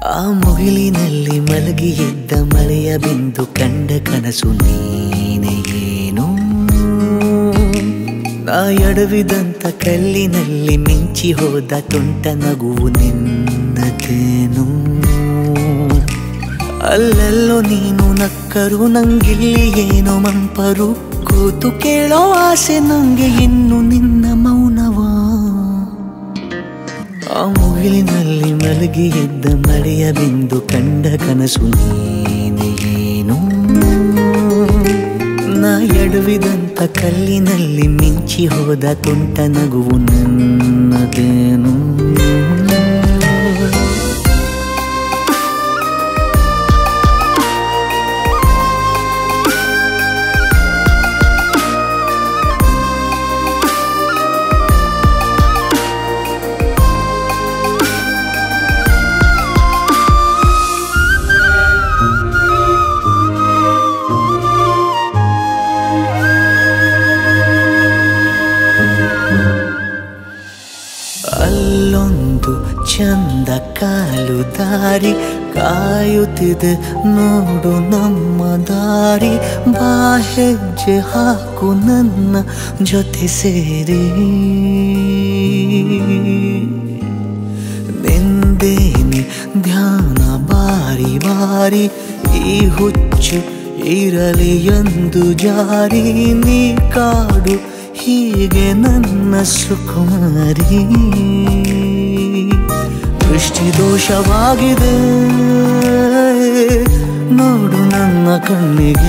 ಆ ಮುಗಿಲಿನಲ್ಲಿ ಮಲಗಿ ಇದ್ದ ಮಳೆಯ ಬಿಂದು ಕಂಡ ಕನಸು ನೀನೆ ಏನು ನಾ ಎಡವಿದಂತ ಕಲ್ಲಿನಲ್ಲಿ ಮಿಂಚಿ ಹೋದ ತುಂಟ ನಗುವು ನಿನ್ನದೇನು ಅಲ್ಲೆಲ್ಲೋ ನೀನು ನಕ್ಕರು ನಂಗಿಲ್ಲಿ ಏನೋ ಮಂಪರು ಕೂತು ಕೇಳೋ ಆಸೆ ನಂಗೆ ಇನ್ನು ನಿನ್ನ ಮೌನವಾ ಆ ಮುಗಿಲಿನಲ್ಲಿ ಮಲಗಿ ಇದ್ದ ಮಳೆಯ ಬಿಂದು ಕಂಡ ಕನಸು ನೀನೆ ಏನು ನಾ ಎಡವಿದಂತ ಕಲ್ಲಿನಲ್ಲಿ ಮಿಂಚಿ ಹೋದ ತುಂಟ ನಗುವು ನನ್ನದೇನು ಅಲ್ಲೊಂದು ಚಂದ ಕಾಲು ದಾರಿ ಕಾಯುತ್ತಿದೆ ನೋಡು ನಮ್ಮ ದಾರಿ ಬಾ ಹೆಜ್ಜೆ ಹಾಕು ನನ್ನ ಜೊತೆ ಸೇರಿ ನಿಂದೇನೆ ಧ್ಯಾನ ಬಾರಿ ಬಾರಿ ಈ ಹುಚ್ಚು ಇರಲಿ ಎಂದು ಜಾರಿ ನೀ ಕಾಡು ಹೀಗೆ ನನ್ನ ಸುಕುಮಾರಿ ದೃಷ್ಟಿ ದೋಷವಾಗಿದೆ ನೋಡು ನನ್ನ ಕಣ್ಣಿಗೆ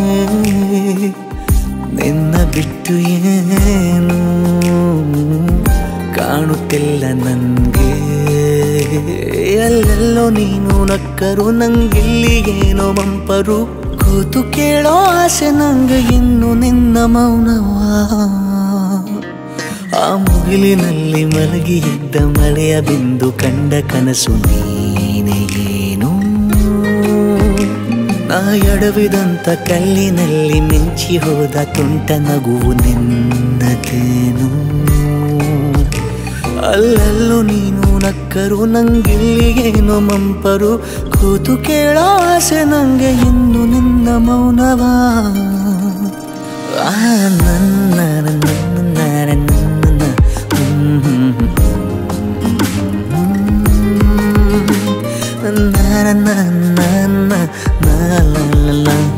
ನಿನ್ನ ಬಿಟ್ಟು ಏನು ಕಾಣುತ್ತಿಲ್ಲ ನನಗೆ ಎಲ್ಲೆಲ್ಲೋ ನೀನು ನಕ್ಕರು ನಂಗಿಲ್ಲಿ ಏನೋ ಮಂಪರು ಕೂತು ಕೇಳೋ ಆಸೆ ನಂಗೆ ಇನ್ನು ನಿನ್ನ ಮೌನವಾ ಆ ಮುಗಿಲಿನಲ್ಲಿ ಮಲಗಿ ಇದ್ದ ಮಳೆಯ ಬಿಂದು ಕಂಡ ಕನಸು ನೀನೆ ಏನು ನಾ ಎಡವಿದಂತ ಕಲ್ಲಿನಲ್ಲಿ ಮಿಂಚಿ ಹೋದ ತುಂಟ ನಗುವು ನಿನ್ನದೇನು ಅಲ್ಲಲ್ಲೂ ನೀನು ನಕ್ಕರು ನಂಗಿಲ್ಲಿ ಏನೋ ಮಂಪರು ಕೂತು ಕೇಳೋ ಆಸೆ ನಂಗೆ ಇನ್ನು ನಿನ್ನ ಮೌನವಾ ಆ ನನ್ನ ನನ್ನ ನನ್ನ ನನ್ನ ನನ್ನ ನನ್ನ